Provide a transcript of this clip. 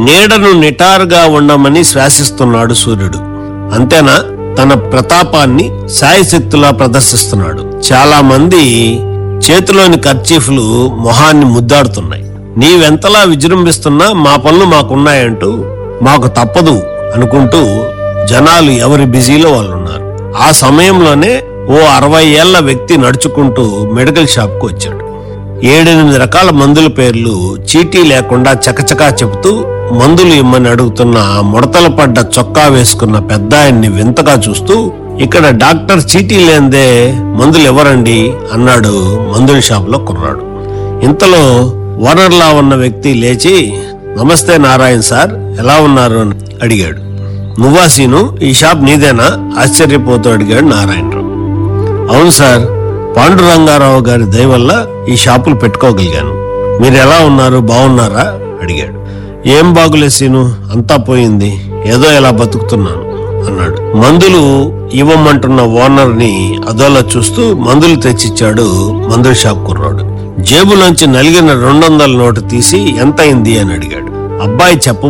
నీడను నిటారుగా ఉండమని శ్వాసిస్తున్నాడు సూర్యుడు అంతేనా తన ప్రతాపాన్ని శాయశక్తులా ప్రదర్శిస్తున్నాడు చాలా మంది చేతిలోని కర్చీఫ్లు మొహాన్ని ముద్దాడుతున్నాయి నీవెంతలా విజృంభిస్తున్నా మా పనులు మాకున్నాయంటూ మాకు తప్పదు అనుకుంటూ జనాలు ఎవరి బిజీలో వాళ్ళు ఉన్నారు ఆ సమయంలోనే ఓ అరవై ఏళ్ల వ్యక్తి నడుచుకుంటూ మెడికల్ షాప్ కు వచ్చాడు ఏడెనిమిది రకాల మందుల పేర్లు చీటీ లేకుండా చకచకా చెబుతూ మందులు ఇమ్మని అడుగుతున్న ముడతలు పడ్డ చొక్కా వేసుకున్న పెద్ద ఆయన్ని వింతగా చూస్తూ ఇక్కడ డాక్టర్ చీటీ లేందే మందులు ఇవ్వరండి అన్నాడు మందుల షాప్ లో కుర్రాడు ఇంతలో ఓనర్లా ఉన్న వ్యక్తి లేచి నమస్తే నారాయణ్ సార్ ఎలా ఉన్నారు అని అడిగాడు నువ్వా సీను ఈ షాప్ నీదేనా ఆశ్చర్యపోతూ అడిగాడు నారాయణరావు అవును సార్ పాండురంగారావు గారి దయ వల్ల ఈ షాపులు పెట్టుకోగలిగాను మీరు ఎలా ఉన్నారు బాగున్నారా అడిగాడు ఏం బాగులే సీను అంతా పోయింది ఏదో ఎలా బతుకుతున్నాను అన్నాడు మందులు ఇవ్వమంటున్న ఓనర్ ని అదోలా చూస్తూ మందులు తెచ్చిచ్చాడు మందుల షాప్ కుర్రాడు జేబులోంచి నలిగిన రెండు వందల నోటు తీసి ఎంత అయింది అని అడిగాడు అబ్బాయి చెప్ప